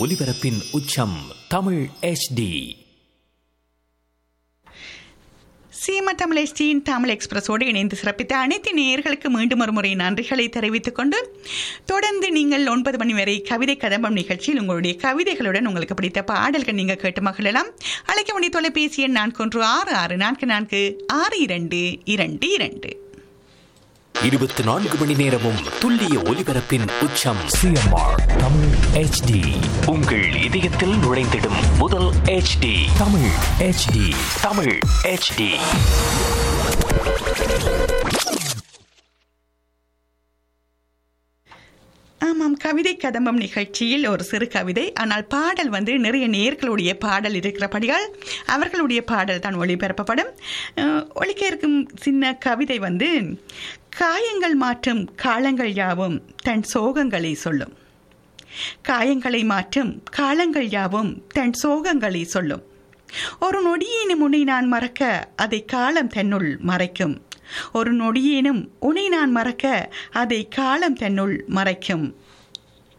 ஒலிபரப்பின் உச்சம் தமிழ் HD சீமா தமிழ் எஸ்டியின் தமிழ் எக்ஸ்பிரஸோடு இணைந்து சிறப்பித்த அனைத்து நேயர்களுக்கு மீண்டும் ஒரு முறை நன்றிகளை தெரிவித்துக் கொண்டு தொடர்ந்து நீங்கள் ஒன்பது மணி வரை கவிதை கதம்பம் நிகழ்ச்சியில் உங்களுடைய கவிதைகளுடன் உங்களுக்கு பிடித்த பாடல்கள் நீங்கள் கேட்டு மகிழலாம் அழைக்க வேண்டிய தொலைபேசி எண் நான்கு ஒன்று ஆறு ஆறு நான்கு நான்கு ஆறு இரண்டு இரண்டு இரண்டு இருபத்தி நான்கு மணி நேரமும் துல்லிய ஒலிபரப்பின் உச்சம் சிஎம்ஆர் தமிழ் HD உங்கள் இதயத்தில் நுழைந்திடும் முதல் HD Tamil HD Tamil HD ஆமாம் கவிதை கதம்பம் நிகழ்ச்சியில் ஒரு சிறு கவிதை ஆனால் பாடல் வந்து நிறைய நேர்களுடைய பாடல் இருக்கிறபடியால் அவர்களுடைய பாடல் தான் ஒளிபரப்பப்படும் அஹ், ஒலிக்க இருக்கும் சின்ன கவிதை வந்து காயங்கள் மாற்றும் காலங்கள் யாவும் தன் சோகங்களை சொல்லும் காயங்களை மாற்றும் காலங்கள் யாவும் தன் சோகங்களை சொல்லும் ஒரு நொடியேனும் உன்னை நான் மறக்க அதை காலம் தன்னுள் மறைக்கும் ஒரு நொடியேனும் உன்னை நான் மறக்க அதை காலம் தன்னுள் மறைக்கும்